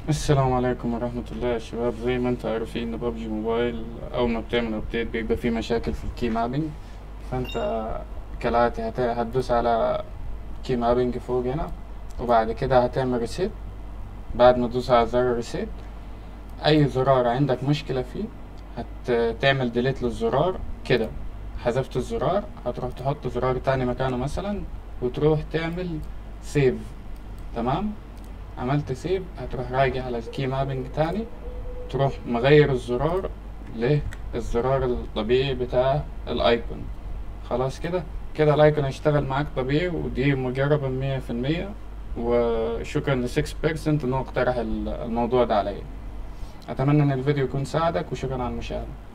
السلام عليكم ورحمة الله يا شباب زي ما انتم عارفين ان ببجي موبايل اول ما بتعمل ابديت بيبقى فيه مشاكل في الكي مابينج فانت كالاتي هت- هتدوس على كي مابينج فوق هنا وبعد كده هتعمل ريسيت بعد ما تدوس على زر ريسيت اي زرار عندك مشكلة فيه هتعمل ديليت للزرار كده حذفت الزرار هتروح تحط زرار تاني مكانه مثلا وتروح تعمل سيف تمام عملت سيف هتروح راجع على الكي مابينج تاني تروح مغير الزرار للزرار الطبيعي بتاع الايكون خلاص كده كده الايكون هيشتغل معاك طبيعي ودي مجربة مية في المية وشكرا لسكس بيرسنت انه اقترح الموضوع ده عليا اتمنى ان الفيديو يكون ساعدك وشكرا على المشاهدة